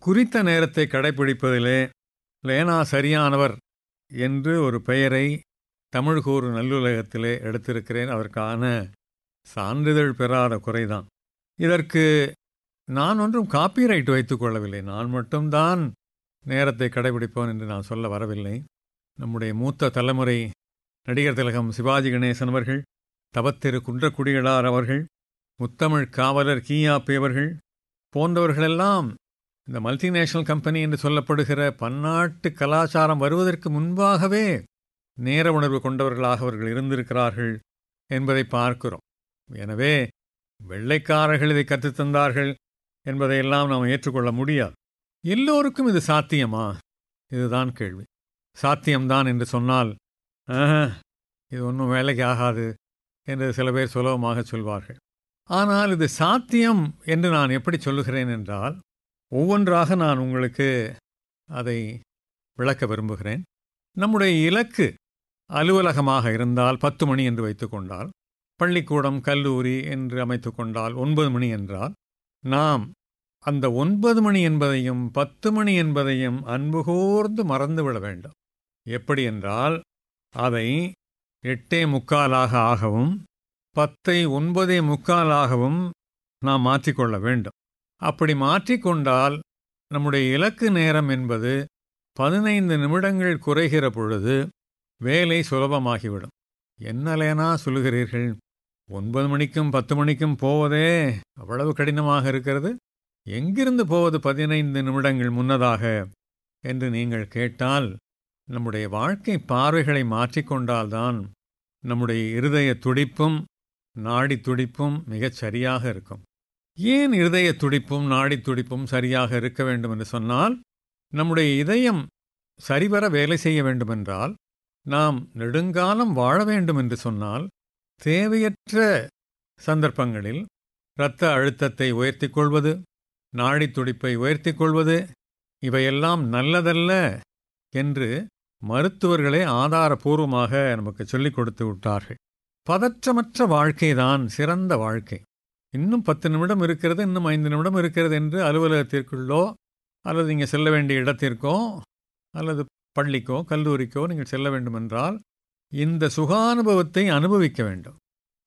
குறித்த நேரத்தை கடைபிடிப்பதிலே லேனா சரியானவர் என்று ஒரு பெயரை தமிழ் கூறு நல்லுலகத்திலே எடுத்திருக்கிறேன் அதற்கான சான்றிதழ் பெறாத குறைதான் இதற்கு நான் ஒன்றும் காப்பிரைட் வைத்துக் கொள்ளவில்லை நான் மட்டும்தான் நேரத்தை கடைபிடிப்போன் என்று நான் சொல்ல வரவில்லை நம்முடைய மூத்த தலைமுறை நடிகர் திலகம் சிவாஜி கணேசன் அவர்கள் தவத்திரு குன்றக்குடிகளார் அவர்கள் முத்தமிழ் காவலர் கீயாப்பி அவர்கள் போன்றவர்களெல்லாம் இந்த மல்டிநேஷனல் கம்பெனி என்று சொல்லப்படுகிற பன்னாட்டு கலாச்சாரம் வருவதற்கு முன்பாகவே நேர உணர்வு கொண்டவர்களாக அவர்கள் இருந்திருக்கிறார்கள் என்பதை பார்க்கிறோம் எனவே வெள்ளைக்காரர்கள் இதை கற்றுத்தந்தார்கள் என்பதையெல்லாம் நாம் ஏற்றுக்கொள்ள முடியாது எல்லோருக்கும் இது சாத்தியமா இதுதான் கேள்வி சாத்தியம்தான் என்று சொன்னால் "ஆஹா, இது ஒன்றும் வேலைக்கு ஆகாது என்று சில பேர் சுலபமாக சொல்வார்கள் ஆனால் இது சாத்தியம் என்று நான் எப்படி சொல்லுகிறேன் என்றால் ஒவ்வொன்றாக நான் உங்களுக்கு அதை விளக்க விரும்புகிறேன் நம்முடைய இலக்கு அலுவலகமாக இருந்தால் பத்து மணி என்று வைத்துக்கொண்டால் பள்ளிக்கூடம் கல்லூரி என்று அமைத்துக் கொண்டால் ஒன்பது மணி என்றால் நாம் அந்த ஒன்பது மணி என்பதையும் பத்து மணி என்பதையும் அன்பு கூர்ந்து மறந்துவிட வேண்டும் எப்படி என்றால் அதை எட்டே முக்காலாக ஆகவும் பத்தை ஒன்பதே முக்காலாகவும் நாம் மாற்றிக்கொள்ள வேண்டும் அப்படி மாற்றிக்கொண்டால் நம்முடைய இலக்கு நேரம் என்பது பதினைந்து நிமிடங்கள் குறைகிற பொழுது வேலை சுலபமாகிவிடும் என்னலேனா சொல்லுகிறீர்கள் ஒன்பது மணிக்கும் பத்து மணிக்கும் போவதே அவ்வளவு கடினமாக இருக்கிறது எங்கிருந்து போவது பதினைந்து நிமிடங்கள் முன்னதாக என்று நீங்கள் கேட்டால் நம்முடைய வாழ்க்கை பார்வைகளை மாற்றிக்கொண்டால்தான் நம்முடைய இருதய துடிப்பும் நாடி துடிப்பும் மிகச் சரியாக இருக்கும் ஏன் இருதய துடிப்பும் நாடி துடிப்பும் சரியாக இருக்க வேண்டும் என்று சொன்னால் நம்முடைய இதயம் சரிவர வேலை செய்ய வேண்டுமென்றால் நாம் நெடுங்காலம் வாழ வேண்டும் என்று சொன்னால் தேவையற்ற சந்தர்ப்பங்களில் இரத்த அழுத்தத்தை உயர்த்திக் கொள்வது நாடி துடிப்பை உயர்த்திக் கொள்வது இவையெல்லாம் நல்லதல்ல என்று மருத்துவர்களே ஆதாரபூர்வமாக நமக்கு சொல்லிக் கொடுத்து விட்டார்கள் பதற்றமற்ற வாழ்க்கைதான் சிறந்த வாழ்க்கை இன்னும் பத்து நிமிடம் இருக்கிறது இன்னும் ஐந்து நிமிடம் இருக்கிறது என்று அலுவலகத்திற்குள்ளோ அல்லது நீங்கள் செல்ல வேண்டிய இடத்திற்கோ அல்லது பள்ளிக்கோ கல்லூரிக்கோ நீங்கள் செல்ல வேண்டுமென்றால் இந்த சுகானுபவத்தை அனுபவிக்க வேண்டும்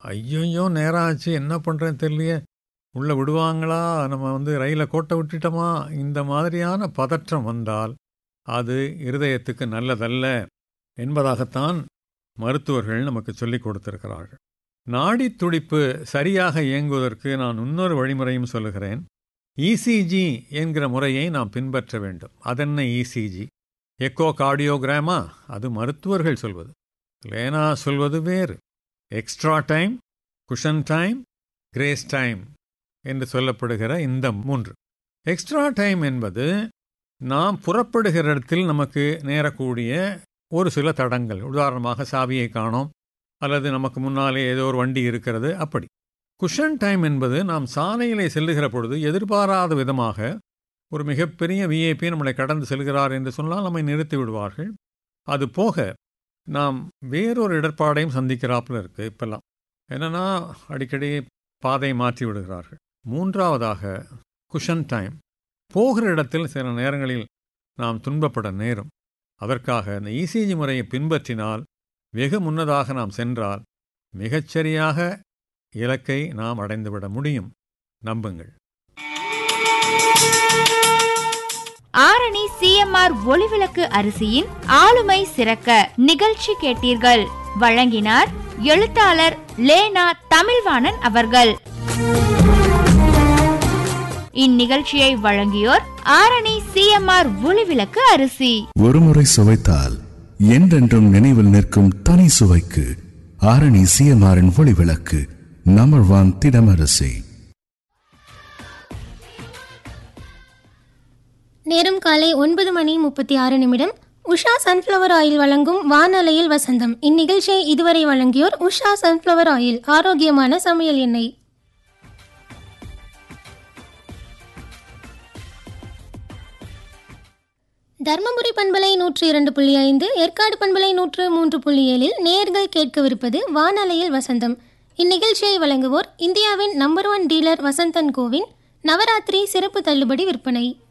ஐயோ நேரம் ஆச்சு என்ன பண்ணுறேன்னு தெரியலையே உள்ளே விடுவாங்களா நம்ம வந்து ரயிலை கோட்டை விட்டுட்டோமா இந்த மாதிரியான பதற்றம் வந்தால் அது இருதயத்துக்கு நல்லதல்ல என்பதாகத்தான் மருத்துவர்கள் நமக்கு சொல்லிக் கொடுத்திருக்கிறார்கள் நாடி துடிப்பு சரியாக இயங்குவதற்கு நான் இன்னொரு வழிமுறையும் சொல்லுகிறேன் இசிஜி என்கிற முறையை நாம் பின்பற்ற வேண்டும் அதென்ன இசிஜி எக்கோ கார்டியோகிராமா அது மருத்துவர்கள் சொல்வது லேனா சொல்வது வேறு extra time cushion time grace time என்று சொல்லப்படுகிற இந்த மூன்று எக்ஸ்ட்ரா டைம் என்பது நாம் புறப்படுகிற இடத்தில் நமக்கு நேரக்கூடிய ஒரு சில தடங்கள் உதாரணமாக சாவியை காணோம் அல்லது நமக்கு முன்னாலே ஏதோ ஒரு வண்டி இருக்கிறது அப்படி குஷன் டைம் என்பது நாம் சாலையிலே செல்லுகிற பொழுது எதிர்பாராத விதமாக ஒரு மிகப்பெரிய விஐபி நம்மளை கடந்து செல்கிறார் என்று சொன்னால் நம்மை நிறுத்தி விடுவார்கள் அது போக நாம் வேறொரு இடர்பாடையும் சந்திக்கிறாப்புல இருக்கு இப்பெல்லாம் என்னன்னா அடிக்கடி பாதை மாற்றி விடுகிறார்கள் மூன்றாவதாக குஷன் டைம் போகிற இடத்தில் சில நேரங்களில் நாம் துன்பப்பட நேரும் அதற்காக இந்த இசிஜி முறையை பின்பற்றினால் வெகு முன்னதாக நாம் சென்றால் மிகச்சரியாக இலக்கை நாம் அடைந்துவிட முடியும் நம்புங்கள் ஆரணி சிஎம்ஆர் ஒளிவிளக்கு அரிசியின் ஆளுமை சிறக்க நிகழ்ச்சி கேட்டீர்கள் வழங்கினார் எழுத்தாளர் லேனா தமிழ்வாணன் அவர்கள் இந்நிகழ்ச்சியை வழங்கியோர் ஆரணி சிஎம்ஆர் ஒளிவிளக்கு அரிசி ஒருமுறை சுவைத்தால் என்றென்றும் நினைவில் நிற்கும் தனி சுவைக்கு ஆரணி சிஎம்ஆரின் ஒளிவிளக்கு நம்பர் ஒன் திடமரசி நேரம் காலை ஒன்பது மணி முப்பத்தி ஆறு நிமிடம் உஷா சன்ஃப்ளவர் ஆயில் வழங்கும் வானலையில் வசந்தம் இந்நிகழ்ச்சியை இதுவரை வழங்கியோர் உஷா சன்ஃப்ளவர் ஆயில் ஆரோக்கியமான சமையல் எண்ணெய் தர்மபுரி பண்பலை நூற்று இரண்டு புள்ளி ஐந்து ஏற்காடு பண்பலை நூற்று மூன்று புள்ளி ஏழில் நேர்கள் கேட்கவிருப்பது வானலையில் வசந்தம் இந்நிகழ்ச்சியை வழங்குவோர் இந்தியாவின் நம்பர் ஒன் டீலர் வசந்தன் கோவின் நவராத்திரி சிறப்பு தள்ளுபடி விற்பனை